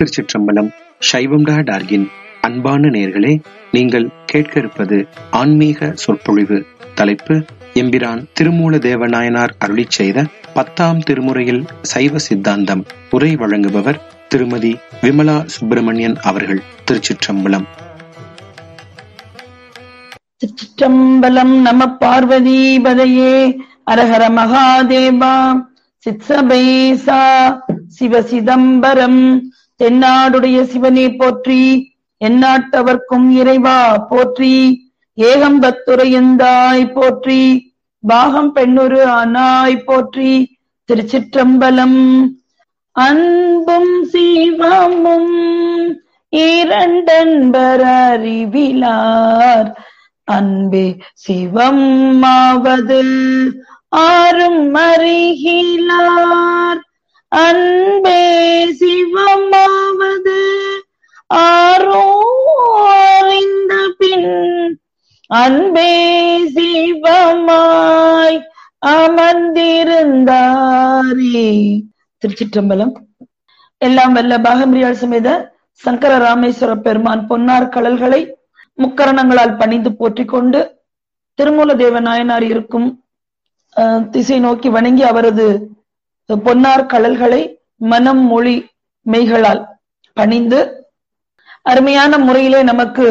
திருச்சிற்றம்பலம் சைவம் டா டார்கின் அன்பான நேர்களே நீங்கள் கேட்க இருப்பது ஆன்மீக சொற்பொழிவு தலைப்பு எம்பிரான் திருமூல தேவநாயனார் அருளிச் செய்த பத்தாம் திருமுறையில் சைவ சித்தாந்தம் உரை வழங்குபவர் திருமதி விமலா சுப்பிரமணியன் அவர்கள் திருச்சிற்றம்பலம் சிற்றம்பலம் நம பார்வதீபதையே அரஹர மகாதேவா சித்சபேசா சிவ சிதம்பரம் தென்னாடுடைய சிவனே போற்றி எந்நாட்டவர்க்கும் இறைவா போற்றி ஏகம்பத்துரையந்தாய் போற்றி பாகம் பெண்ணுரு ஆனாய் போற்றி திருச்சிற்றம்பலம் அன்பும் சிவமும் இரண்டன்பர் அறிவிலார் அன்பே சிவம் ஆவது ஆறும் அறிகிலார் அன்பே சிவமாவது ஆரோ அறிந்த பின் அன்பே சிவமாய் அமர்ந்திருந்தாரே திருச்சிற்றம்பலம் எல்லாம் வல்ல பாகம்பிரியாள் சமேத சங்கர ராமேஸ்வர பெருமான் பொன்னார் கடல்களை முக்கரணங்களால் பணிந்து போற்றிக் கொண்டு திருமூல தேவ நாயனார் இருக்கும் திசை நோக்கி வணங்கி அவரது பொன்னார் கடல்களை மனம் மொழி மெய்களால் பணிந்து அருமையான முறையிலே நமக்கு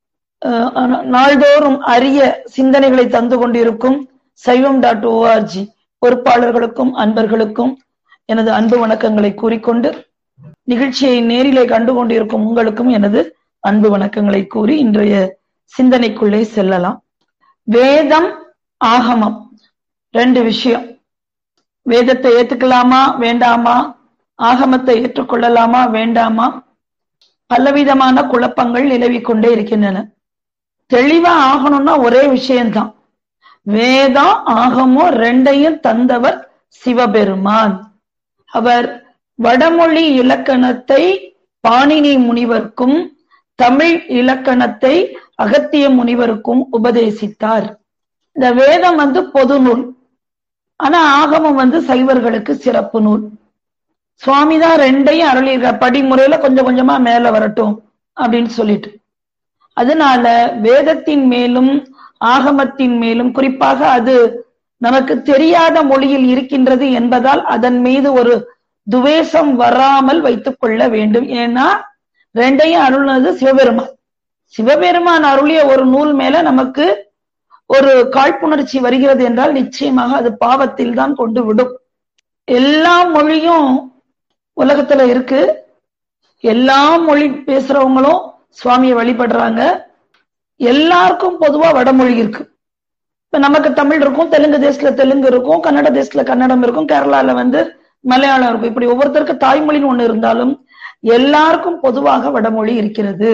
நாள்தோறும் அரிய சிந்தனைகளை தந்து கொண்டிருக்கும் சைவம் டாட் ஓஆர்ஜி பொறுப்பாளர்களுக்கும் அன்பர்களுக்கும் எனது அன்பு வணக்கங்களை கூறிக்கொண்டு நிகழ்ச்சியை நேரிலே கண்டு கொண்டிருக்கும் உங்களுக்கும் எனது அன்பு வணக்கங்களை கூறி இன்றைய சிந்தனைக்குள்ளே செல்லலாம் வேதம் ஆகமம் ரெண்டு விஷயம் வேதத்தை ஏத்துக்கலாமா வேண்டாமா ஆகமத்தை ஏற்றுக்கொள்ளலாமா வேண்டாமா பலவிதமான குழப்பங்கள் நிலவி கொண்டே இருக்கின்றன தெளிவா ஆகணும்னா ஒரே விஷயம்தான் வேதம் ஆகமோ ரெண்டையும் தந்தவர் சிவபெருமான் அவர் வடமொழி இலக்கணத்தை பாணினி முனிவர்க்கும் தமிழ் இலக்கணத்தை அகத்திய முனிவருக்கும் உபதேசித்தார் இந்த வேதம் வந்து பொது நூல் ஆனா ஆகமம் வந்து சைவர்களுக்கு சிறப்பு நூல் சுவாமி தான் ரெண்டையும் அருளிருக்க படிமுறையில கொஞ்சம் கொஞ்சமா மேல வரட்டும் அப்படின்னு சொல்லிட்டு அதனால வேதத்தின் மேலும் ஆகமத்தின் மேலும் குறிப்பாக அது நமக்கு தெரியாத மொழியில் இருக்கின்றது என்பதால் அதன் மீது ஒரு துவேஷம் வராமல் வைத்துக் கொள்ள வேண்டும் ஏன்னா ரெண்டையும் அருள்னது சிவபெருமான் சிவபெருமான் அருளிய ஒரு நூல் மேல நமக்கு ஒரு காழ்ப்புணர்ச்சி வருகிறது என்றால் நிச்சயமாக அது பாவத்தில் தான் கொண்டு விடும் எல்லா மொழியும் உலகத்துல இருக்கு எல்லா மொழி பேசுறவங்களும் சுவாமியை வழிபடுறாங்க எல்லாருக்கும் பொதுவா வடமொழி இருக்கு இப்ப நமக்கு தமிழ் இருக்கும் தெலுங்கு தேசத்துல தெலுங்கு இருக்கும் கன்னட தேசத்துல கன்னடம் இருக்கும் கேரளால வந்து மலையாளம் இருக்கும் இப்படி ஒவ்வொருத்தருக்கு தாய்மொழின்னு ஒண்ணு இருந்தாலும் எல்லாருக்கும் பொதுவாக வடமொழி இருக்கிறது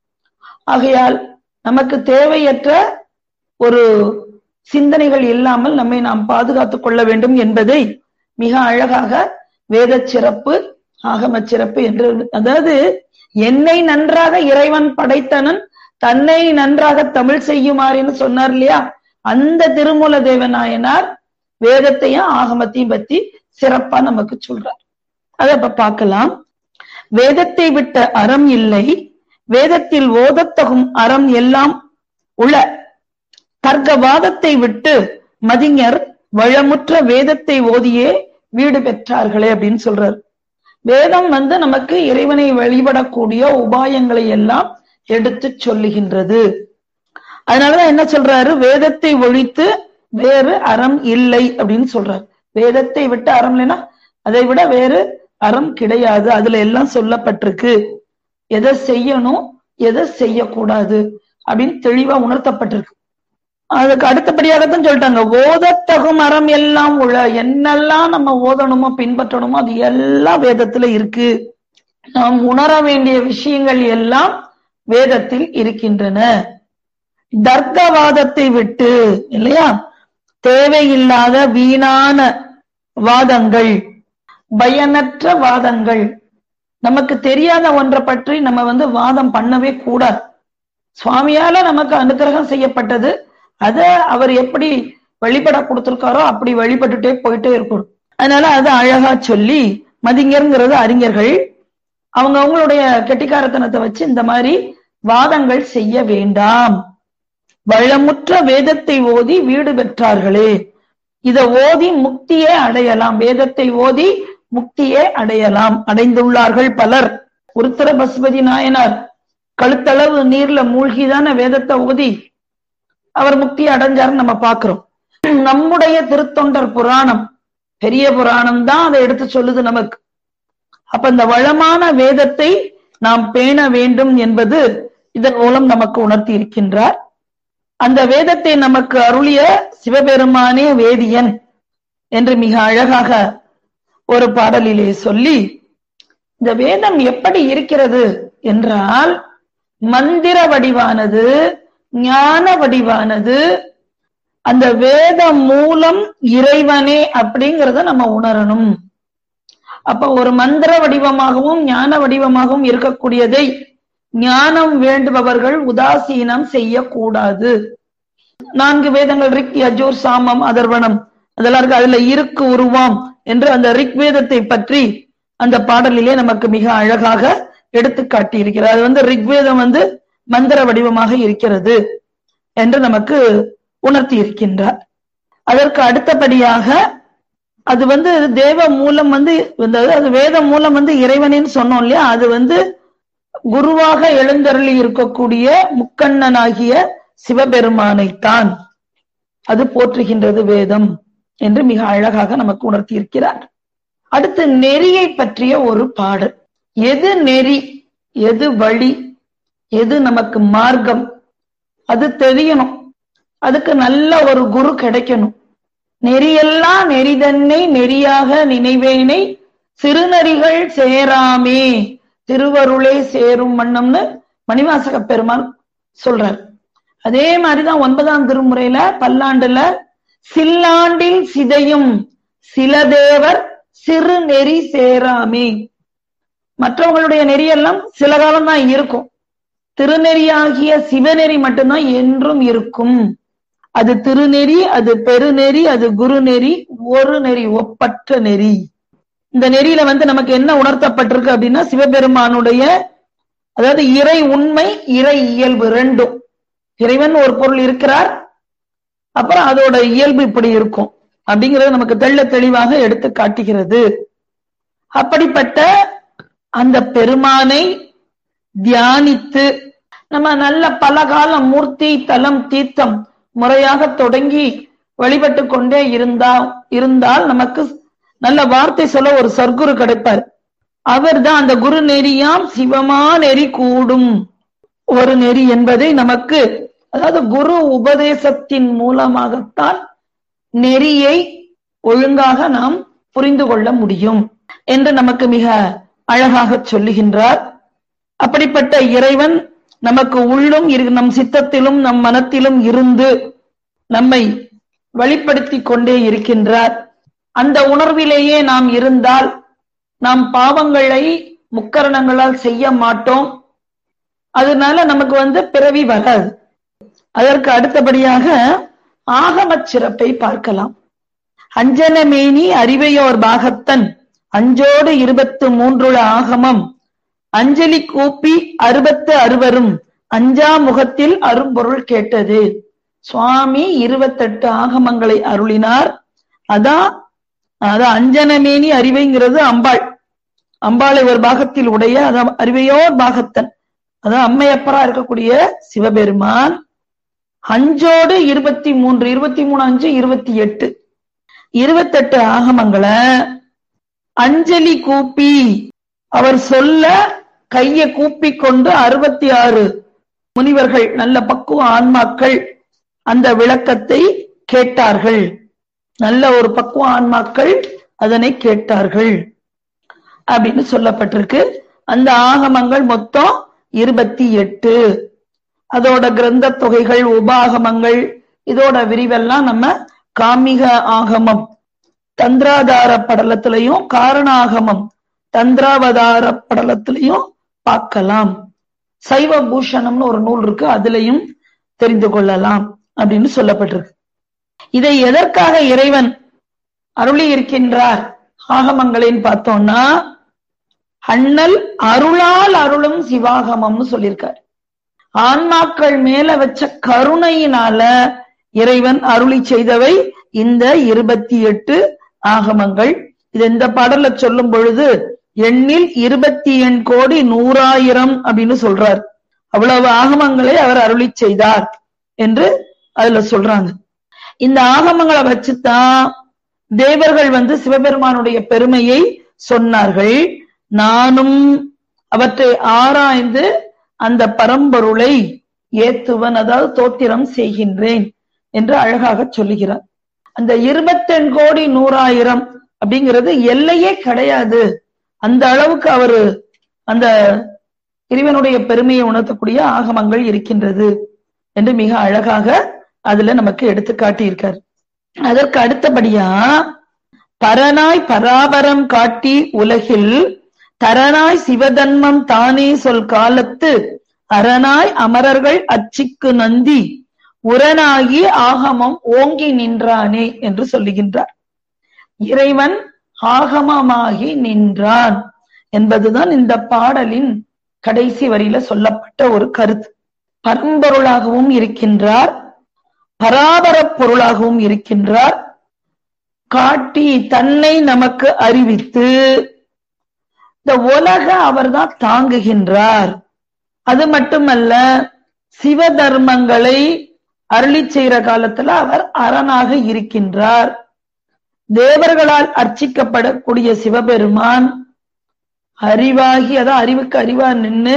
ஆகையால் நமக்கு தேவையற்ற ஒரு சிந்தனைகள் இல்லாமல் நம்மை நாம் பாதுகாத்துக் கொள்ள வேண்டும் என்பதை மிக அழகாக வேத சிறப்பு ஆகம சிறப்பு என்று அதாவது என்னை நன்றாக இறைவன் படைத்தனன் தன்னை நன்றாக தமிழ் செய்யுமாறுன்னு சொன்னார் இல்லையா அந்த திருமூல தேவநாயனார் வேதத்தையும் ஆகமத்தையும் பத்தி சிறப்பா நமக்கு சொல்றார் அதை இப்ப பார்க்கலாம் வேதத்தை விட்ட அறம் இல்லை வேதத்தில் ஓதத்தகும் அறம் எல்லாம் உள தர்க்கவாதத்தை விட்டு மதிஞர் வளமுற்ற வேதத்தை ஓதியே வீடு பெற்றார்களே அப்படின்னு சொல்றார் வேதம் வந்து நமக்கு இறைவனை வழிபடக்கூடிய உபாயங்களை எல்லாம் எடுத்து சொல்லுகின்றது அதனாலதான் என்ன சொல்றாரு வேதத்தை ஒழித்து வேறு அறம் இல்லை அப்படின்னு சொல்றாரு வேதத்தை விட்டு அறம் இல்லைன்னா அதை விட வேறு அறம் கிடையாது அதுல எல்லாம் சொல்லப்பட்டிருக்கு எதை செய்யணும் எதை செய்யக்கூடாது அப்படின்னு தெளிவா உணர்த்தப்பட்டிருக்கு அதுக்கு அடுத்தபடியாகத்தான் சொல்லிட்டாங்க ஓதத்தகும் அறம் எல்லாம் உள்ள என்னெல்லாம் நம்ம ஓதணுமோ பின்பற்றணுமோ அது எல்லாம் வேதத்துல இருக்கு நாம் உணர வேண்டிய விஷயங்கள் எல்லாம் வேதத்தில் இருக்கின்றன தர்க்கவாதத்தை விட்டு இல்லையா தேவையில்லாத வீணான வாதங்கள் பயனற்ற வாதங்கள் நமக்கு தெரியாத ஒன்றை பற்றி நம்ம வந்து வாதம் பண்ணவே கூடாது சுவாமியால நமக்கு அனுகிரகம் செய்யப்பட்டது அத அவர் எப்படி வழிபட கொடுத்திருக்காரோ அப்படி வழிபட்டுட்டே போயிட்டே இருக்கணும் அதனால அது அழகா சொல்லி மதிஞர்ங்கிறது அறிஞர்கள் அவங்க அவங்களுடைய கெட்டிக்காரத்தனத்தை வச்சு இந்த மாதிரி வாதங்கள் செய்ய வேண்டாம் வளமுற்ற வேதத்தை ஓதி வீடு பெற்றார்களே இத ஓதி முக்தியே அடையலாம் வேதத்தை ஓதி முக்தியே அடையலாம் அடைந்துள்ளார்கள் பலர் உருத்தர பசுபதி நாயனார் கழுத்தளவு நீர்ல மூழ்கிதான வேதத்தை ஓதி அவர் முக்தி அடைஞ்சாருன்னு நம்ம பாக்குறோம் நம்முடைய திருத்தொண்டர் புராணம் பெரிய புராணம் தான் அதை எடுத்து சொல்லுது நமக்கு அப்ப இந்த வளமான வேதத்தை நாம் பேண வேண்டும் என்பது இதன் மூலம் நமக்கு உணர்த்தி இருக்கின்றார் அந்த வேதத்தை நமக்கு அருளிய சிவபெருமானே வேதியன் என்று மிக அழகாக ஒரு பாடலிலே சொல்லி இந்த வேதம் எப்படி இருக்கிறது என்றால் மந்திர வடிவானது ஞான வடிவானது அந்த வேதம் மூலம் இறைவனே அப்படிங்கிறத நம்ம உணரணும் அப்ப ஒரு மந்திர வடிவமாகவும் ஞான வடிவமாகவும் இருக்கக்கூடியதை ஞானம் வேண்டுபவர்கள் உதாசீனம் செய்யக்கூடாது நான்கு வேதங்கள் ரிக் யஜூர் சாமம் அதர்வனம் அதெல்லாம் இருக்கு அதுல இருக்கு உருவாம் என்று அந்த ரிக் வேதத்தை பற்றி அந்த பாடலிலே நமக்கு மிக அழகாக எடுத்து காட்டி இருக்கிறார் அது வந்து ரிக்வேதம் வந்து மந்திர வடிவமாக இருக்கிறது என்று நமக்கு உணர்த்தி இருக்கின்றார் அதற்கு அடுத்தபடியாக அது வந்து தேவ மூலம் வந்து அது வேத மூலம் வந்து இறைவனின்னு சொன்னோம் இல்லையா அது வந்து குருவாக எழுந்தருளி இருக்கக்கூடிய முக்கண்ணனாகிய சிவபெருமானைத்தான் அது போற்றுகின்றது வேதம் என்று மிக அழகாக நமக்கு உணர்த்தி இருக்கிறார் அடுத்து நெறியை பற்றிய ஒரு பாடல் எது நெறி எது வழி எது நமக்கு மார்க்கம் அது தெரியணும் அதுக்கு நல்ல ஒரு குரு கிடைக்கணும் நெறியெல்லாம் நெறிதன்னை நெறியாக நினைவேனை சிறுநறிகள் சேராமே திருவருளே சேரும் வண்ணம்னு மணிவாசக பெருமான் சொல்றார் அதே மாதிரிதான் ஒன்பதாம் திருமுறையில பல்லாண்டுல சில்லாண்டில் சிதையும் சில தேவர் சிறு நெறி சேராமே மற்றவங்களுடைய நெறியெல்லாம் சில காலம் தான் இருக்கும் திருநெறியாகிய சிவநெறி மட்டும்தான் என்றும் இருக்கும் அது திருநெறி அது பெருநெறி அது குருநெறி ஒரு நெறி ஒப்பற்ற நெறி இந்த நெறியில வந்து நமக்கு என்ன உணர்த்தப்பட்டிருக்கு அப்படின்னா சிவபெருமானுடைய அதாவது இறை உண்மை இறை இயல்பு ரெண்டும் இறைவன் ஒரு பொருள் இருக்கிறார் அப்புறம் அதோட இயல்பு இப்படி இருக்கும் அப்படிங்கறது நமக்கு தெள்ள தெளிவாக எடுத்து காட்டுகிறது அப்படிப்பட்ட அந்த பெருமானை தியானித்து நம்ம நல்ல பல காலம் மூர்த்தி தலம் தீர்த்தம் முறையாக தொடங்கி வழிபட்டு கொண்டே இருந்தா இருந்தால் நமக்கு நல்ல வார்த்தை சொல்ல ஒரு சர்க்குரு கிடைப்பார் அவர் தான் அந்த குரு நெறியாம் சிவமா நெறி கூடும் ஒரு நெறி என்பதை நமக்கு அதாவது குரு உபதேசத்தின் மூலமாகத்தான் நெறியை ஒழுங்காக நாம் புரிந்து கொள்ள முடியும் என்று நமக்கு மிக அழகாக சொல்லுகின்றார் அப்படிப்பட்ட இறைவன் நமக்கு உள்ளும் நம் சித்தத்திலும் நம் மனத்திலும் இருந்து நம்மை வெளிப்படுத்தி கொண்டே இருக்கின்றார் அந்த உணர்விலேயே நாம் இருந்தால் நாம் பாவங்களை முக்கரணங்களால் செய்ய மாட்டோம் அதனால நமக்கு வந்து பிறவி வராது அதற்கு அடுத்தபடியாக ஆகமச் சிறப்பை பார்க்கலாம் அஞ்சனமேனி அறிவையோர் பாகத்தன் அஞ்சோடு இருபத்து மூன்றுள ஆகமம் அஞ்சலி கூப்பி அறுபத்து அறுவரும் அஞ்சா முகத்தில் அரும்பொருள் கேட்டது சுவாமி இருபத்தெட்டு ஆகமங்களை அருளினார் அதான் அதான் அஞ்சனமேனி அறிவைங்கிறது அம்பாள் அம்பாளை ஒரு பாகத்தில் உடைய அதான் அறிவையோர் பாகத்தன் அதான் அம்மையப்பரா இருக்கக்கூடிய சிவபெருமான் அஞ்சோடு இருபத்தி மூன்று இருபத்தி மூணு அஞ்சு இருபத்தி எட்டு இருபத்தெட்டு ஆகமங்களை அஞ்சலி கூப்பி அவர் சொல்ல கைய கூப்பி கொண்டு அறுபத்தி ஆறு முனிவர்கள் நல்ல பக்குவ ஆன்மாக்கள் அந்த விளக்கத்தை கேட்டார்கள் நல்ல ஒரு பக்குவ ஆன்மாக்கள் அதனை கேட்டார்கள் அப்படின்னு சொல்லப்பட்டிருக்கு அந்த ஆகமங்கள் மொத்தம் இருபத்தி எட்டு அதோட கிரந்த தொகைகள் உபாகமங்கள் இதோட விரிவெல்லாம் நம்ம காமிக ஆகமம் தந்திராதார படலத்திலையும் காரணாகமம் தந்திராவதார படலத்திலையும் பார்க்கலாம் சைவ பூஷணம்னு ஒரு நூல் இருக்கு அதுலயும் தெரிந்து கொள்ளலாம் அப்படின்னு சொல்லப்பட்டிருக்கு இதை எதற்காக இறைவன் அருளி இருக்கின்றார் ஆகமங்களின் பார்த்தோம்னா அண்ணல் அருளால் அருளும் சிவாகமம்னு சொல்லியிருக்காரு ஆன்மாக்கள் மேல வச்ச கருணையினால இறைவன் அருளி செய்தவை இந்த இருபத்தி எட்டு ஆகமங்கள் இது இந்த பாடல்ல சொல்லும் பொழுது எண்ணில் இருபத்தி எண் கோடி நூறாயிரம் அப்படின்னு சொல்றார் அவ்வளவு ஆகமங்களை அவர் அருளி செய்தார் என்று அதுல சொல்றாங்க இந்த ஆகமங்களை வச்சுதான் தேவர்கள் வந்து சிவபெருமானுடைய பெருமையை சொன்னார்கள் நானும் அவற்றை ஆராய்ந்து அந்த பரம்பொருளை ஏத்துவன் அதாவது தோத்திரம் செய்கின்றேன் என்று அழகாக சொல்லுகிறார் அந்த இருபத்தெண் கோடி நூறாயிரம் அப்படிங்கிறது எல்லையே கிடையாது அந்த அளவுக்கு அவரு அந்த இறைவனுடைய பெருமையை உணர்த்தக்கூடிய ஆகமங்கள் இருக்கின்றது என்று மிக அழகாக அதுல நமக்கு எடுத்து காட்டியிருக்கார் அதற்கு அடுத்தபடியா பரனாய் பராபரம் காட்டி உலகில் தரனாய் சிவதன்மம் தானே சொல் காலத்து அரணாய் அமரர்கள் அச்சிக்கு நந்தி உரனாகி ஆகமம் ஓங்கி நின்றானே என்று சொல்லுகின்றார் இறைவன் ஆகமமாகி நின்றான் என்பதுதான் இந்த பாடலின் கடைசி வரியில சொல்லப்பட்ட ஒரு கருத்து பரம்பொருளாகவும் இருக்கின்றார் பராபரப் பொருளாகவும் இருக்கின்றார் காட்டி தன்னை நமக்கு அறிவித்து இந்த உலக அவர்தான் தாங்குகின்றார் அது மட்டுமல்ல சிவ தர்மங்களை அருளி செய்கிற காலத்துல அவர் அரணாக இருக்கின்றார் தேவர்களால் அர்ச்சிக்கப்படக்கூடிய சிவபெருமான் அறிவாகி அதான் அறிவுக்கு அறிவா நின்று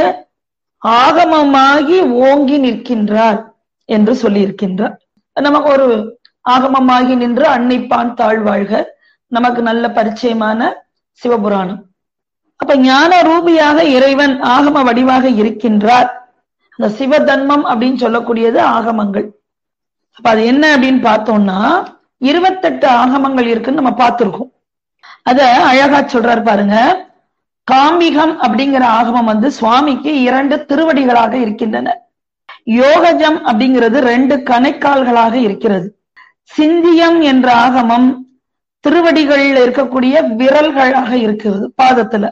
ஆகமமாகி ஓங்கி நிற்கின்றார் என்று சொல்லியிருக்கின்றார் நமக்கு ஒரு ஆகமமாகி நின்று அன்னைப்பான் தாழ்வாழ்க நமக்கு நல்ல பரிச்சயமான சிவபுராணம் அப்ப ஞான ரூபியாக இறைவன் ஆகம வடிவாக இருக்கின்றார் அந்த சிவதன்மம் அப்படின்னு சொல்லக்கூடியது ஆகமங்கள் அப்ப அது என்ன அப்படின்னு பார்த்தோம்னா இருபத்தெட்டு ஆகமங்கள் இருக்குன்னு நம்ம பார்த்திருக்கோம் அத அழகா சொல்றாரு பாருங்க காமிகம் அப்படிங்கிற ஆகமம் வந்து சுவாமிக்கு இரண்டு திருவடிகளாக இருக்கின்றன யோகஜம் அப்படிங்கிறது ரெண்டு கணைக்கால்களாக இருக்கிறது சிந்தியம் என்ற ஆகமம் திருவடிகளில் இருக்கக்கூடிய விரல்களாக இருக்கிறது பாதத்துல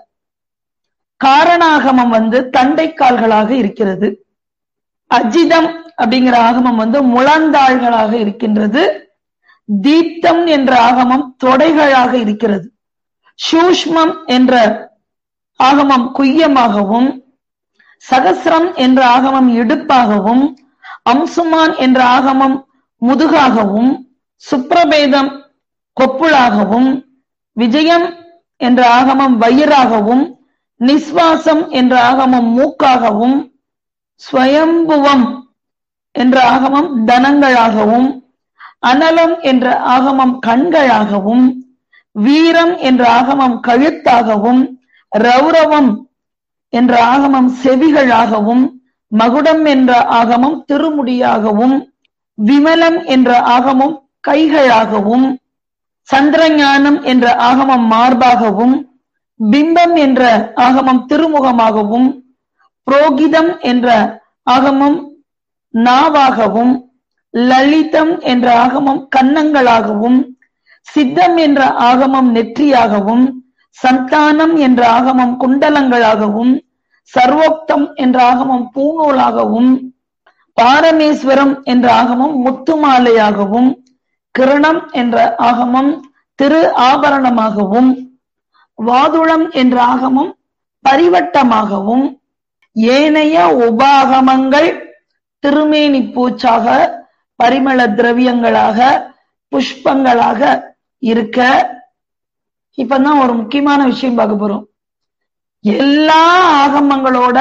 காரணாகமம் வந்து தண்டைக்கால்களாக இருக்கிறது அஜிதம் அப்படிங்கிற ஆகமம் வந்து முழந்தாள்களாக இருக்கின்றது தீப்தம் என்ற ஆகமம் தொடைகளாக இருக்கிறது சூஷ்மம் என்ற ஆகமம் குய்யமாகவும் சகசிரம் என்ற ஆகமம் இடுப்பாகவும் அம்சுமான் என்ற ஆகமம் முதுகாகவும் சுப்ரபேதம் கொப்புளாகவும் விஜயம் என்ற ஆகமம் வயிறாகவும் நிஸ்வாசம் என்ற ஆகமம் மூக்காகவும் ஸ்வயம்புவம் என்ற ஆகமம் தனங்களாகவும் அனலம் என்ற ஆகமம் கண்களாகவும் வீரம் என்ற ஆகமம் கழுத்தாகவும் ரௌரவம் என்ற ஆகமம் செவிகளாகவும் மகுடம் என்ற ஆகமம் திருமுடியாகவும் விமலம் என்ற ஆகமம் கைகளாகவும் சந்திரஞானம் என்ற ஆகமம் மார்பாகவும் பிம்பம் என்ற ஆகமம் திருமுகமாகவும் புரோகிதம் என்ற ஆகமம் நாவாகவும் லலிதம் என்ற ஆகமம் கன்னங்களாகவும் சித்தம் என்ற ஆகமம் நெற்றியாகவும் சந்தானம் என்ற ஆகமம் குண்டலங்களாகவும் சர்வோக்தம் என்ற ஆகமம் பூநூலாகவும் பாரமேஸ்வரம் என்ற ஆகமம் முத்துமாலையாகவும் கிரணம் என்ற ஆகமம் திரு ஆபரணமாகவும் வாதுளம் என்ற ஆகமம் பரிவட்டமாகவும் ஏனைய உபாகமங்கள் திருமேனி பூச்சாக பரிமள திரவியங்களாக புஷ்பங்களாக இருக்க இப்பதான் ஒரு முக்கியமான விஷயம் பார்க்க போறோம் எல்லா ஆகமங்களோட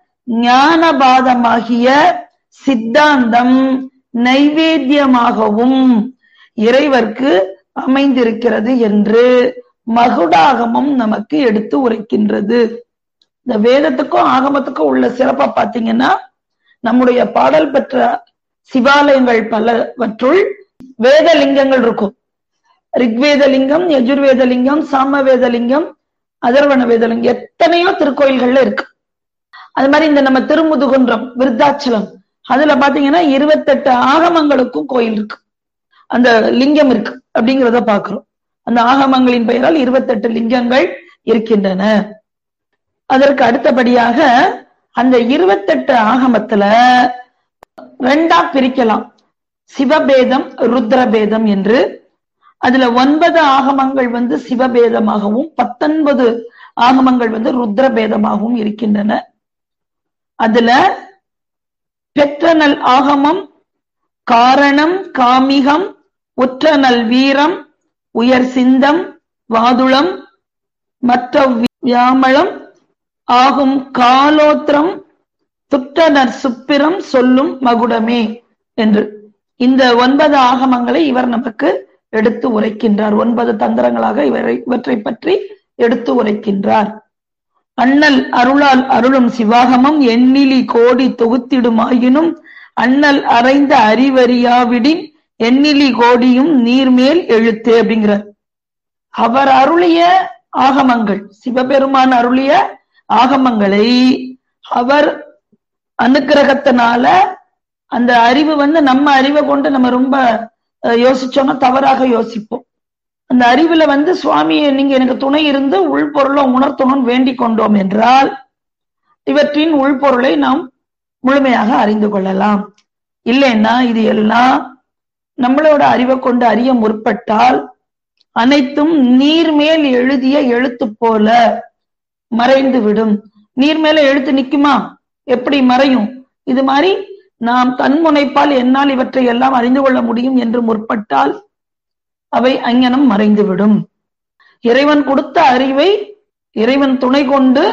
ஞானபாதமாகிய சித்தாந்தம் நைவேத்தியமாகவும் இறைவர்க்கு அமைந்திருக்கிறது என்று மகுடாகமம் நமக்கு எடுத்து உரைக்கின்றது இந்த வேதத்துக்கும் ஆகமத்துக்கும் உள்ள சிறப்பை பார்த்தீங்கன்னா நம்முடைய பாடல் பெற்ற சிவாலயங்கள் பலவற்றுள் வேத லிங்கங்கள் இருக்கும் ரிக்வேத லிங்கம் யஜுர்வேத லிங்கம் சாமவேத லிங்கம் அதர்வன வேதலிங்கம் எத்தனையோ திருக்கோயில்கள்ல இருக்கு அது மாதிரி இந்த நம்ம திருமுதுகுன்றம் விருத்தாச்சலம் அதுல பாத்தீங்கன்னா இருபத்தெட்டு ஆகமங்களுக்கும் கோயில் இருக்கு அந்த லிங்கம் இருக்கு அப்படிங்கிறத பாக்குறோம் அந்த ஆகமங்களின் பெயரால் இருபத்தெட்டு லிங்கங்கள் இருக்கின்றன அதற்கு அடுத்தபடியாக அந்த இருபத்தெட்டு ஆகமத்துல ரெண்டா பிரிக்கலாம் சிவபேதம் ருத்ரபேதம் என்று அதுல ஒன்பது ஆகமங்கள் வந்து சிவபேதமாகவும் பத்தொன்பது ஆகமங்கள் வந்து ருத்ரபேதமாகவும் இருக்கின்றன அதுல பெற்றனல் ஆகமம் காரணம் காமிகம் உற்றனல் வீரம் உயர் சிந்தம் வாதுளம் மற்ற வியாமளம் ஆகும் காலோத்திரம் துட்டனர் சுப்பிரம் சொல்லும் மகுடமே என்று இந்த ஒன்பது ஆகமங்களை இவர் நமக்கு எடுத்து உரைக்கின்றார் ஒன்பது தந்திரங்களாக இவரை இவற்றை பற்றி எடுத்து உரைக்கின்றார் அண்ணல் அருளால் அருளும் சிவாகமம் எண்ணிலி கோடி தொகுத்திடுமாயினும் அண்ணல் அறைந்த அறிவறியாவிடின் எண்ணிலி கோடியும் நீர்மேல் எழுத்து அப்படிங்கிறார் அவர் அருளிய ஆகமங்கள் சிவபெருமான் அருளிய ஆகமங்களை அவர் அனுக்கிரகத்தினால அந்த அறிவு வந்து நம்ம அறிவை கொண்டு நம்ம ரொம்ப யோசிச்சோம்னா தவறாக யோசிப்போம் அந்த அறிவுல வந்து சுவாமியை நீங்க எனக்கு துணை இருந்து உள்பொருளை உணர்த்தணும்னு வேண்டிக் கொண்டோம் என்றால் இவற்றின் உள்பொருளை நாம் முழுமையாக அறிந்து கொள்ளலாம் இல்லைன்னா இது எல்லாம் நம்மளோட அறிவை கொண்டு அறிய முற்பட்டால் அனைத்தும் நீர் மேல் எழுதிய எழுத்து போல மறைந்து விடும் நீர் மேல எழுத்து நிக்குமா எப்படி மறையும் இது மாதிரி நாம் தன்முனைப்பால் என்னால் இவற்றை எல்லாம் அறிந்து கொள்ள முடியும் என்று முற்பட்டால் அவை அங்ஙனம் மறைந்துவிடும் இறைவன் கொடுத்த அறிவை இறைவன் துணை கொண்டு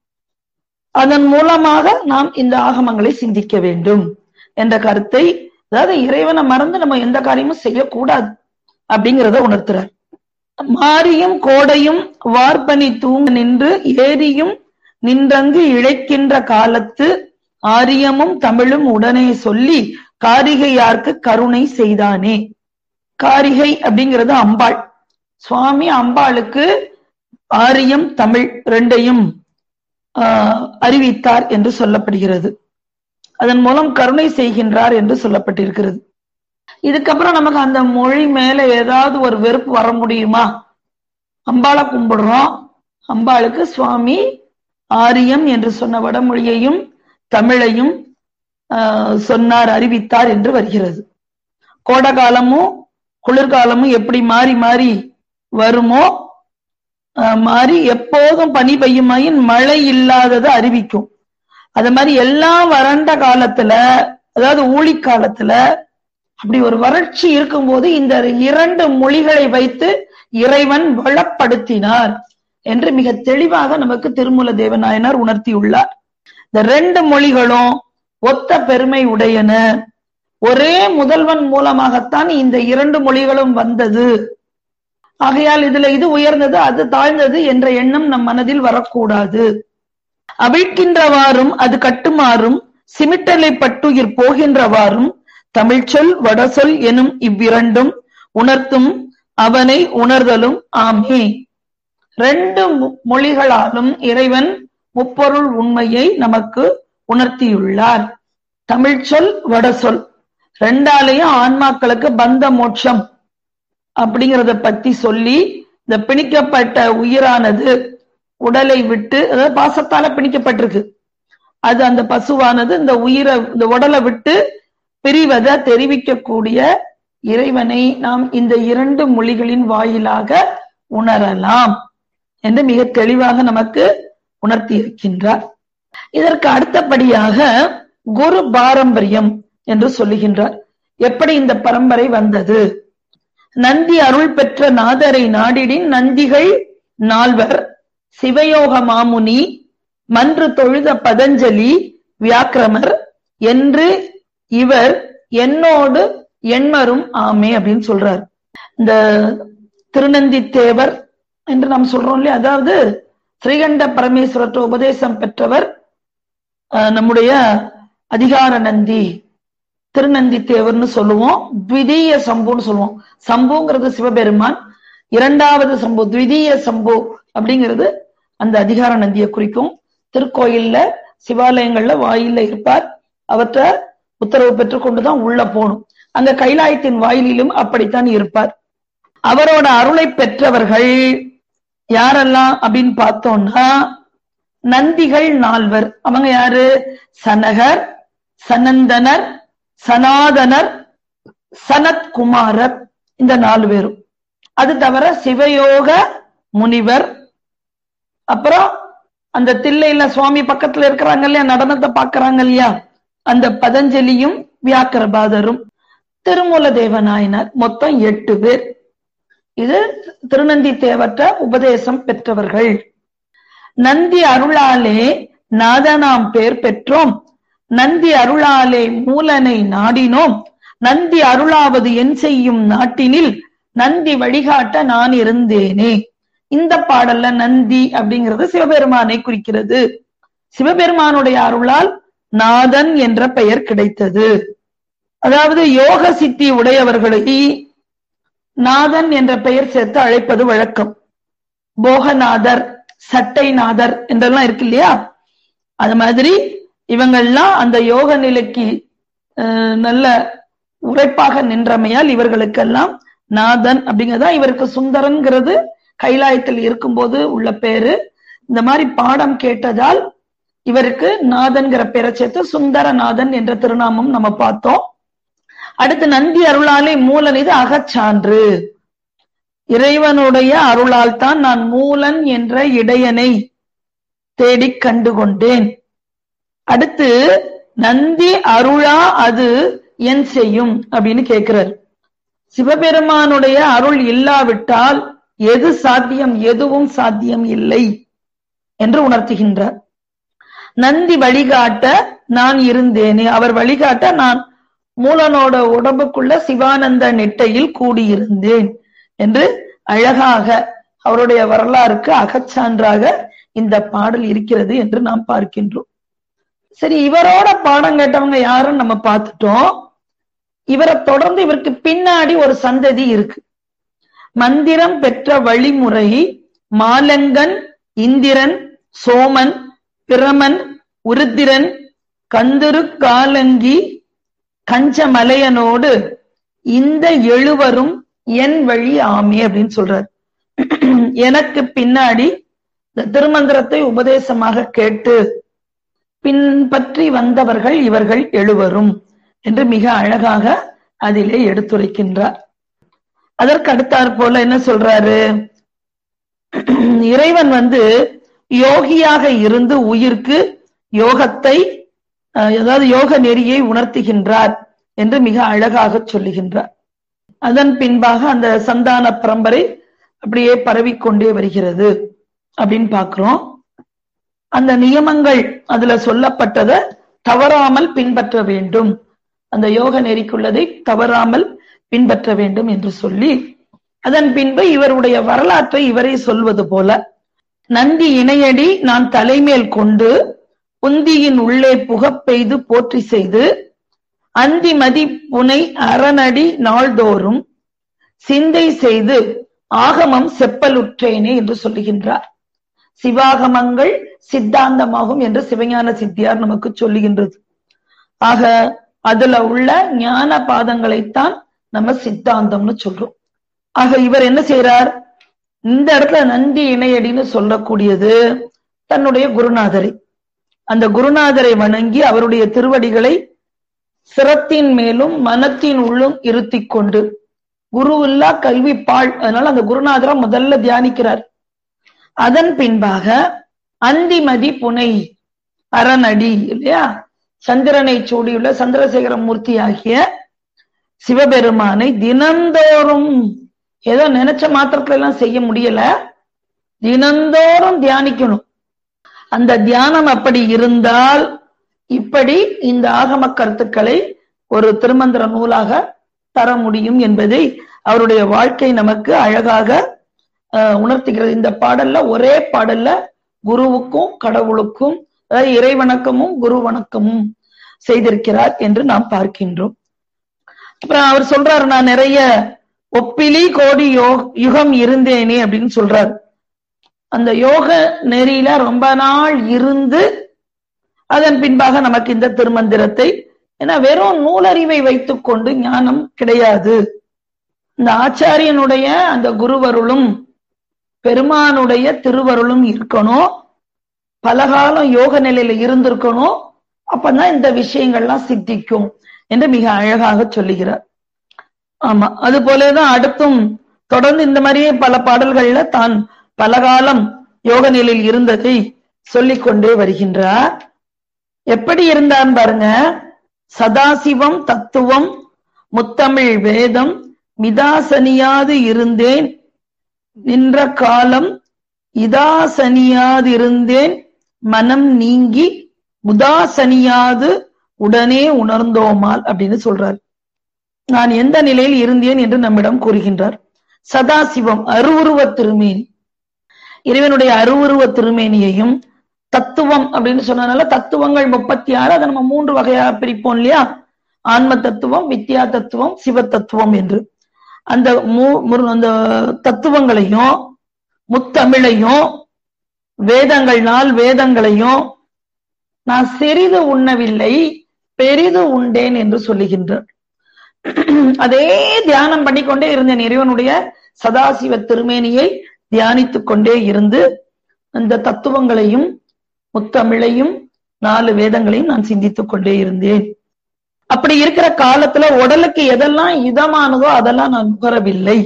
அதன் மூலமாக நாம் இந்த ஆகமங்களை சிந்திக்க வேண்டும் என்ற கருத்தை அதாவது இறைவனை மறந்து நம்ம எந்த காரியமும் செய்யக்கூடாது அப்படிங்கிறத உணர்த்துறார் மாரியும் கோடையும் வார்பனி தூங்க நின்று ஏரியும் நின்றங்கு இழைக்கின்ற காலத்து ஆரியமும் தமிழும் உடனே சொல்லி காரிகையார்க்கு கருணை செய்தானே காரிகை அப்படிங்கிறது அம்பாள் சுவாமி அம்பாளுக்கு ஆரியம் தமிழ் ரெண்டையும் அறிவித்தார் என்று சொல்லப்படுகிறது அதன் மூலம் கருணை செய்கின்றார் என்று சொல்லப்பட்டிருக்கிறது இதுக்கப்புறம் நமக்கு அந்த மொழி மேல ஏதாவது ஒரு வெறுப்பு வர முடியுமா அம்பாளை கும்பிடுறோம் அம்பாளுக்கு சுவாமி ஆரியம் என்று சொன்ன வடமொழியையும் தமிழையும் சொன்னார் அறிவித்தார் என்று வருகிறது கோடை காலமும் குளிர்காலமும் எப்படி மாறி மாறி வருமோ மாறி எப்போதும் பனி பெய்யுமாயின் மழை இல்லாததை அறிவிக்கும் அது மாதிரி எல்லாம் வறண்ட காலத்துல அதாவது ஊழி காலத்துல அப்படி ஒரு வறட்சி இருக்கும்போது இந்த இரண்டு மொழிகளை வைத்து இறைவன் வளப்படுத்தினார் என்று மிக தெளிவாக நமக்கு திருமூல தேவநாயனார் உணர்த்தியுள்ளார் இந்த ரெண்டு மொழிகளும் ஒத்த பெருமை உடையன ஒரே முதல்வன் மூலமாகத்தான் இந்த இரண்டு மொழிகளும் வந்தது ஆகையால் இதுல இது உயர்ந்தது அது தாழ்ந்தது என்ற எண்ணம் நம் மனதில் வரக்கூடாது அவிழ்க்கின்றவாறும் அது கட்டுமாறும் சிமிட்டலை பட்டுயிர் போகின்றவாறும் தமிழ்ச்சொல் வடசொல் எனும் இவ்விரண்டும் உணர்த்தும் அவனை உணர்தலும் ஆமே ரெண்டு மொழிகளாலும் இறைவன் முப்பொருள் உண்மையை நமக்கு உணர்த்தியுள்ளார் தமிழ்ச்சொல் வடசொல் ரெண்டாலையும் ஆன்மாக்களுக்கு பந்த மோட்சம் அப்படிங்கிறத பத்தி சொல்லி இந்த பிணிக்கப்பட்ட உயிரானது உடலை விட்டு அதாவது பாசத்தால பிணிக்கப்பட்டிருக்கு அது அந்த பசுவானது இந்த உயிரை இந்த உடலை விட்டு பிரிவதை தெரிவிக்கக்கூடிய இறைவனை நாம் இந்த இரண்டு மொழிகளின் வாயிலாக உணரலாம் என்று மிக தெளிவாக நமக்கு உணர்த்தி இருக்கின்றார் இதற்கு அடுத்தபடியாக குரு பாரம்பரியம் என்று சொல்லுகின்றார் எப்படி இந்த பரம்பரை வந்தது நந்தி அருள் பெற்ற நாதரை நாடிடின் நந்திகள் நால்வர் சிவயோக மாமுனி மன்று தொழுத பதஞ்சலி வியாக்கிரமர் என்று இவர் என்னோடு எண்மரும் ஆமே அப்படின்னு சொல்றார் இந்த திருநந்தி தேவர் என்று நாம் சொல்றோம் இல்லையா அதாவது ஸ்ரீகண்ட பரமேஸ்வரற்ற உபதேசம் பெற்றவர் நம்முடைய அதிகார நந்தி திருநந்தி தேவர்னு சொல்லுவோம் த்விதீய சம்புன்னு சொல்லுவோம் சம்புங்கிறது சிவபெருமான் இரண்டாவது சம்பு த்விதீய சம்பு அப்படிங்கிறது அந்த அதிகார நந்தியை குறிக்கும் திருக்கோயில்ல சிவாலயங்கள்ல வாயில்ல இருப்பார் அவற்றை உத்தரவு பெற்றுக்கொண்டுதான் உள்ள போகணும் அங்க கைலாயத்தின் வாயிலிலும் அப்படித்தான் இருப்பார் அவரோட அருளை பெற்றவர்கள் யாரெல்லாம் அப்படின்னு பார்த்தோம்னா நந்திகள் நால்வர் அவங்க யாரு சனகர் சனந்தனர் சனாதனர் சனத்குமாரர் இந்த நாலு பேரும் அது தவிர சிவயோக முனிவர் அப்புறம் அந்த தில்லையில சுவாமி பக்கத்துல இருக்கிறாங்க இல்லையா நடனத்தை பாக்குறாங்க இல்லையா அந்த பதஞ்சலியும் வியாக்கரபாதரும் திருமூல தேவநாயனார் மொத்தம் எட்டு பேர் இது திருநந்தி தேவற்ற உபதேசம் பெற்றவர்கள் நந்தி அருளாலே நாதனாம் பேர் பெற்றோம் நந்தி அருளாலே மூலனை நாடினோம் நந்தி அருளாவது என் செய்யும் நாட்டினில் நந்தி வழிகாட்ட நான் இருந்தேனே இந்த பாடல்ல நந்தி அப்படிங்கிறது சிவபெருமானை குறிக்கிறது சிவபெருமானுடைய அருளால் நாதன் என்ற பெயர் கிடைத்தது அதாவது யோக சித்தி உடையவர்களை நாதன் என்ற பெயர் சேர்த்து அழைப்பது வழக்கம் போகநாதர் சட்டைநாதர் என்றெல்லாம் இருக்கு இல்லையா அது மாதிரி இவங்கள்லாம் அந்த யோக நிலைக்கு நல்ல உழைப்பாக நின்றமையால் இவர்களுக்கெல்லாம் நாதன் அப்படிங்கறதா இவருக்கு சுந்தரன்கிறது கைலாயத்தில் இருக்கும்போது உள்ள பேரு இந்த மாதிரி பாடம் கேட்டதால் இவருக்கு நாதன்கிற பேரை சேர்த்து சுந்தரநாதன் என்ற திருநாமம் நம்ம பார்த்தோம் அடுத்து நந்தி அருளாலே மூலன் இது அகச்சான்று இறைவனுடைய அருளால் தான் நான் மூலன் என்ற இடையனை தேடிக் கண்டு கொண்டேன் அடுத்து நந்தி அருளா அது என் செய்யும் அப்படின்னு கேட்கிறார் சிவபெருமானுடைய அருள் இல்லாவிட்டால் எது சாத்தியம் எதுவும் சாத்தியம் இல்லை என்று உணர்த்துகின்றார் நந்தி வழிகாட்ட நான் இருந்தேனே அவர் வழிகாட்ட நான் மூலனோட உடம்புக்குள்ள சிவானந்த நெட்டையில் கூடியிருந்தேன் என்று அழகாக அவருடைய வரலாறுக்கு அகச்சான்றாக இந்த பாடல் இருக்கிறது என்று நாம் பார்க்கின்றோம் சரி இவரோட பாடம் கேட்டவங்க யாருன்னு நம்ம பார்த்துட்டோம் இவரை தொடர்ந்து இவருக்கு பின்னாடி ஒரு சந்ததி இருக்கு மந்திரம் பெற்ற வழிமுறை மாலங்கன் இந்திரன் சோமன் பிரமன் உருத்திரன் கந்துரு காலங்கி கஞ்சமலையனோடு இந்த எழுவரும் என் வழி ஆமே அப்படின்னு சொல்றார் எனக்கு பின்னாடி இந்த திருமந்திரத்தை உபதேசமாக கேட்டு பின்பற்றி வந்தவர்கள் இவர்கள் எழுவரும் என்று மிக அழகாக அதிலே எடுத்துரைக்கின்றார் அதற்கு அடுத்தாற் போல என்ன சொல்றாரு இறைவன் வந்து யோகியாக இருந்து உயிர்க்கு யோகத்தை அதாவது யோக நெறியை உணர்த்துகின்றார் என்று மிக அழகாக சொல்லுகின்றார் அதன் பின்பாக அந்த சந்தான பரம்பரை அப்படியே பரவிக்கொண்டே வருகிறது அப்படின்னு பாக்குறோம் அந்த நியமங்கள் அதுல சொல்லப்பட்டதை தவறாமல் பின்பற்ற வேண்டும் அந்த யோக நெறிக்குள்ளதை தவறாமல் பின்பற்ற வேண்டும் என்று சொல்லி அதன் பின்பு இவருடைய வரலாற்றை இவரே சொல்வது போல நந்தி இணையடி நான் தலைமேல் கொண்டு உந்தியின் உள்ளே புகப் பெய்து போற்றி செய்து அந்தி மதி புனை அரணடி நாள்தோறும் சிந்தை செய்து ஆகமம் செப்பலுற்றேனே என்று சொல்லுகின்றார் சிவாகமங்கள் சித்தாந்தமாகும் என்று சிவஞான சித்தியார் நமக்கு சொல்லுகின்றது ஆக அதுல உள்ள ஞான பாதங்களைத்தான் நம்ம சித்தாந்தம்னு சொல்றோம் ஆக இவர் என்ன செய்யறார் இந்த இடத்துல நந்தி இணையடின்னு சொல்லக்கூடியது தன்னுடைய குருநாதரை அந்த குருநாதரை வணங்கி அவருடைய திருவடிகளை சிரத்தின் மேலும் மனத்தின் உள்ளும் இருத்தி கொண்டு குரு இல்லா கல்வி பாழ் அதனால அந்த குருநாதரை முதல்ல தியானிக்கிறார் அதன் பின்பாக அந்திமதி புனை அரணடி இல்லையா சந்திரனை சூடியுள்ள சந்திரசேகர மூர்த்தி ஆகிய சிவபெருமானை தினந்தோறும் ஏதோ நினைச்ச மாத்திரத்துல எல்லாம் செய்ய முடியல தினந்தோறும் தியானிக்கணும் அந்த தியானம் அப்படி இருந்தால் இப்படி இந்த ஆகம கருத்துக்களை ஒரு திருமந்திர நூலாக தர முடியும் என்பதை அவருடைய வாழ்க்கை நமக்கு அழகாக உணர்த்துகிறது இந்த பாடல்ல ஒரே பாடல்ல குருவுக்கும் கடவுளுக்கும் அதாவது இறை வணக்கமும் குரு வணக்கமும் செய்திருக்கிறார் என்று நாம் பார்க்கின்றோம் அப்புறம் அவர் சொல்றாரு நான் நிறைய ஒப்பிலி கோடி யோ யுகம் இருந்தேனே அப்படின்னு சொல்றாரு அந்த யோக நெறியில ரொம்ப நாள் இருந்து அதன் பின்பாக நமக்கு இந்த திருமந்திரத்தை ஏன்னா வெறும் நூலறிவை வைத்துக் கொண்டு ஞானம் கிடையாது இந்த ஆச்சாரியனுடைய அந்த குருவருளும் பெருமானுடைய திருவருளும் இருக்கணும் பலகாலம் யோக நிலையில இருந்திருக்கணும் அப்பதான் இந்த விஷயங்கள்லாம் சித்திக்கும் என்று மிக அழகாக சொல்லுகிறார் ஆமா அது போலதான் அடுத்தும் தொடர்ந்து இந்த மாதிரியே பல பாடல்கள்ல தான் பலகாலம் யோக நிலையில் இருந்ததை சொல்லிக் கொண்டே வருகின்றார் எப்படி இருந்தான் பாருங்க சதாசிவம் தத்துவம் முத்தமிழ் வேதம் மிதாசனியாது இருந்தேன் நின்ற காலம் இதாசனியாதிருந்தேன் மனம் நீங்கி முதாசனியாது உடனே உணர்ந்தோமால் அப்படின்னு சொல்றார் நான் எந்த நிலையில் இருந்தேன் என்று நம்மிடம் கூறுகின்றார் சதாசிவம் அருவுருவ திருமேனி இறைவனுடைய அருவுருவ திருமேனியையும் தத்துவம் அப்படின்னு சொன்னதுனால தத்துவங்கள் முப்பத்தி ஆறு அதை நம்ம மூன்று வகையாக பிரிப்போம் இல்லையா ஆன்ம தத்துவம் வித்யா தத்துவம் சிவ தத்துவம் என்று அந்த மூ அந்த தத்துவங்களையும் முத்தமிழையும் வேதங்கள்னால் வேதங்களையும் நான் சிறிது உண்ணவில்லை பெரிது உண்டேன் என்று சொல்லுகின்றார் அதே தியானம் பண்ணிக்கொண்டே இருந்தேன் இறைவனுடைய சதாசிவ திருமேனியை தியானித்துக் கொண்டே இருந்து அந்த தத்துவங்களையும் முத்தமிழையும் நாலு வேதங்களையும் நான் சிந்தித்துக் கொண்டே இருந்தேன் அப்படி இருக்கிற காலத்துல உடலுக்கு எதெல்லாம் இதமானதோ அதெல்லாம் நான் நுகரவில்லை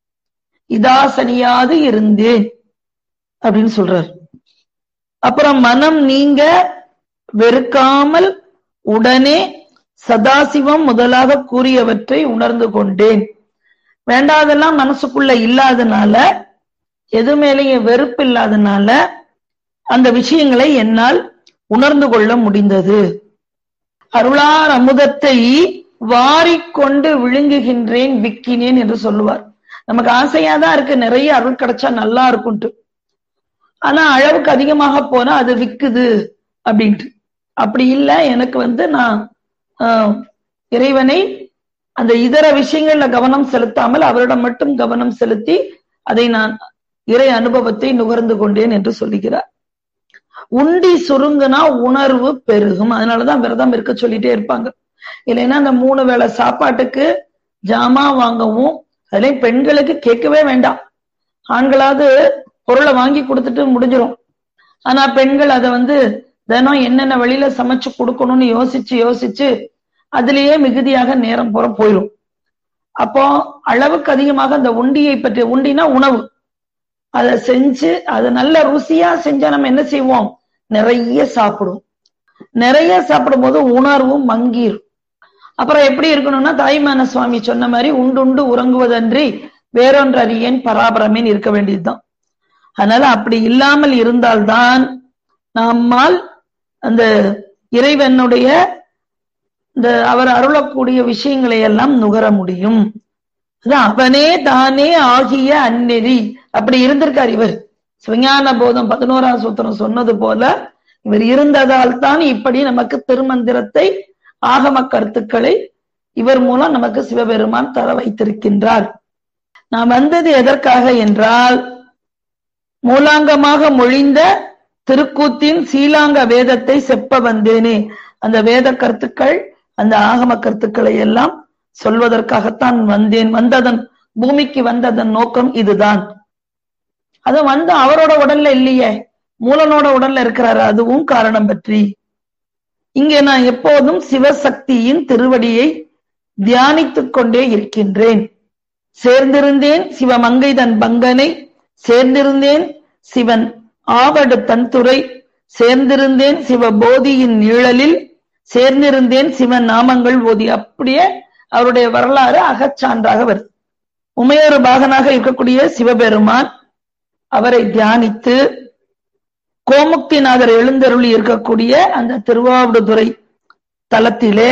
இதாசனியாது இருந்தேன் அப்படின்னு சொல்றார் அப்புறம் மனம் நீங்க வெறுக்காமல் உடனே சதாசிவம் முதலாக கூறியவற்றை உணர்ந்து கொண்டேன் வேண்டாதெல்லாம் மனசுக்குள்ள இல்லாதனால எது மேலேயும் வெறுப்பு இல்லாதனால அந்த விஷயங்களை என்னால் உணர்ந்து கொள்ள முடிந்தது அருளார் அமுதத்தை வாரிக்கொண்டு விழுங்குகின்றேன் விக்கினேன் என்று சொல்லுவார் நமக்கு ஆசையா தான் இருக்கு நிறைய அருள் கிடைச்சா நல்லா இருக்கும்ட்டு ஆனா அளவுக்கு அதிகமாக போனா அது விக்குது அப்படின்ட்டு அப்படி இல்ல எனக்கு வந்து நான் இறைவனை அந்த இதர விஷயங்கள்ல கவனம் செலுத்தாமல் அவரிடம் மட்டும் கவனம் செலுத்தி அதை நான் இறை அனுபவத்தை நுகர்ந்து கொண்டேன் என்று சொல்லுகிறார் உண்டி சுருங்குனா உணர்வு பெருகும் அதனாலதான் விரதம் இருக்க சொல்லிட்டே இருப்பாங்க இல்லைன்னா அந்த மூணு வேளை சாப்பாட்டுக்கு ஜாமா வாங்கவும் அதுலயும் பெண்களுக்கு கேட்கவே வேண்டாம் ஆண்களாவது பொருளை வாங்கி கொடுத்துட்டு முடிஞ்சிடும் ஆனா பெண்கள் அதை வந்து தினம் என்னென்ன வழியில சமைச்சு கொடுக்கணும்னு யோசிச்சு யோசிச்சு அதுலயே மிகுதியாக நேரம் போற போயிடும் அப்போ அளவுக்கு அதிகமாக அந்த உண்டியை பற்றி உண்டினா உணவு அதை செஞ்சு அதை நல்ல ருசியா செஞ்சா நம்ம என்ன செய்வோம் நிறைய சாப்பிடுவோம் நிறைய சாப்பிடும் போது உணர்வும் மங்கிரும் அப்புறம் எப்படி இருக்கணும்னா தாய்மான சுவாமி சொன்ன மாதிரி உண்டுண்டு உறங்குவதன்றி வேறொன்று அறியேன் பராபரமேன் இருக்க வேண்டியதுதான் அதனால அப்படி இல்லாமல் இருந்தால்தான் நம்மால் அந்த இறைவனுடைய இந்த அவர் அருளக்கூடிய விஷயங்களை எல்லாம் நுகர முடியும் அவனே தானே ஆகிய அந்நெறி அப்படி இருந்திருக்கார் இவர் சிவஞான போதம் பதினோராம் சூத்திரம் சொன்னது போல இவர் இருந்ததால் தான் இப்படி நமக்கு திருமந்திரத்தை ஆகம கருத்துக்களை இவர் மூலம் நமக்கு சிவபெருமான் தர வைத்திருக்கின்றார் நான் வந்தது எதற்காக என்றால் மூலாங்கமாக மொழிந்த திருக்கூத்தின் சீலாங்க வேதத்தை செப்ப வந்தேனே அந்த வேத கருத்துக்கள் அந்த ஆகம கருத்துக்களை எல்லாம் சொல்வதற்காகத்தான் வந்தேன் வந்ததன் பூமிக்கு வந்ததன் நோக்கம் இதுதான் அது வந்து அவரோட உடல்ல இல்லையே மூலனோட உடல்ல இருக்கிறாரு அதுவும் காரணம் பற்றி இங்கே நான் எப்போதும் சிவசக்தியின் திருவடியை தியானித்துக் கொண்டே இருக்கின்றேன் சேர்ந்திருந்தேன் சிவமங்கை தன் பங்கனை சேர்ந்திருந்தேன் சிவன் ஆவடு தன்துறை சேர்ந்திருந்தேன் சிவபோதியின் நிழலில் சேர்ந்திருந்தேன் சிவன் நாமங்கள் ஓதி அப்படியே அவருடைய வரலாறு அகச்சான்றாக வருது உமையொரு பாகனாக இருக்கக்கூடிய சிவபெருமான் அவரை தியானித்து கோமுக்திநாதர் எழுந்தருளி இருக்கக்கூடிய அந்த திருவாவடுதுறை தலத்திலே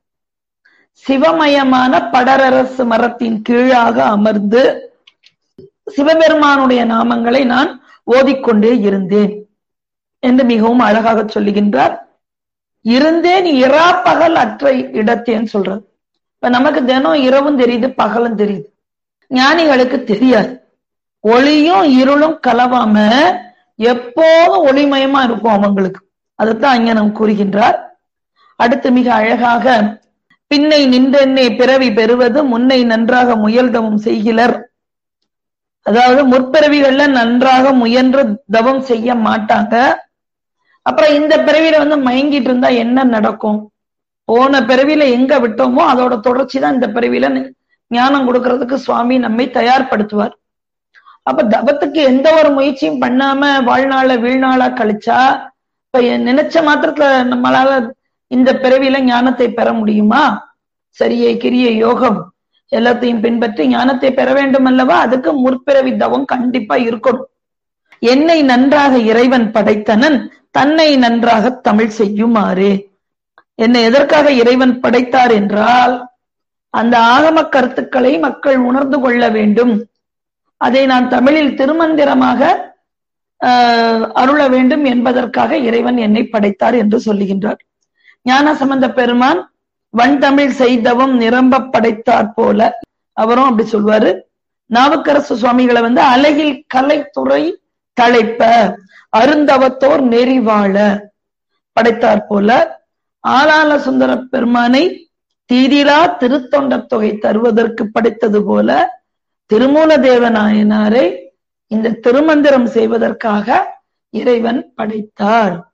சிவமயமான படரரசு மரத்தின் கீழாக அமர்ந்து சிவபெருமானுடைய நாமங்களை நான் ஓதிக்கொண்டே இருந்தேன் என்று மிகவும் அழகாக சொல்லுகின்றார் இருந்தேன் இரா பகல் அற்ற இடத்தேன்னு சொல்றார் இப்ப நமக்கு தினம் இரவும் தெரியுது பகலும் தெரியுது ஞானிகளுக்கு தெரியாது ஒளியும் இருளும் கலவாம எப்போதும் ஒளிமயமா இருக்கும் அவங்களுக்கு அதைத்தான் அங்க நாம் கூறுகின்றார் அடுத்து மிக அழகாக பின்னை நின்றென்னே பிறவி பெறுவது முன்னை நன்றாக முயல்தவும் செய்கிறர் அதாவது முற்பிறவிகள்ல நன்றாக முயன்று தவம் செய்ய மாட்டாங்க அப்புறம் இந்த பிறவியில வந்து மயங்கிட்டு இருந்தா என்ன நடக்கும் போன பிறவியில எங்க விட்டோமோ அதோட தொடர்ச்சி தான் இந்த பிறவியில ஞானம் கொடுக்கறதுக்கு சுவாமி நம்மை தயார்படுத்துவார் அப்ப தபத்துக்கு எந்த ஒரு முயற்சியும் பண்ணாம வாழ்நாள வீழ்நாளா கழிச்சா இப்ப நினைச்ச மாத்திரத்துல நம்மளால இந்த பிறவியில ஞானத்தை பெற முடியுமா சரியை கிரிய யோகம் எல்லாத்தையும் பின்பற்றி ஞானத்தை பெற வேண்டும் அல்லவா அதுக்கு முற்பிறவி தவம் கண்டிப்பா இருக்கணும் என்னை நன்றாக இறைவன் படைத்தனன் தன்னை நன்றாக தமிழ் செய்யுமாறு என்னை எதற்காக இறைவன் படைத்தார் என்றால் அந்த ஆகம கருத்துக்களை மக்கள் உணர்ந்து கொள்ள வேண்டும் அதை நான் தமிழில் திருமந்திரமாக அருள வேண்டும் என்பதற்காக இறைவன் என்னை படைத்தார் என்று சொல்லுகின்றார் ஞான சம்பந்த பெருமான் வன் தமிழ் செய்தவும் நிரம்ப படைத்தார் போல அவரும் அப்படி சொல்வாரு நாவுக்கரசு சுவாமிகளை வந்து அழகில் கலைத்துறை தலைப்ப அருந்தவத்தோர் நெறிவாழ படைத்தார் போல ஆளாள சுந்தர பெருமானை தீதிலா திருத்தொண்டர் தொகை தருவதற்கு படைத்தது போல திருமூல தேவநாயனாரை இந்த திருமந்திரம் செய்வதற்காக இறைவன் படைத்தார்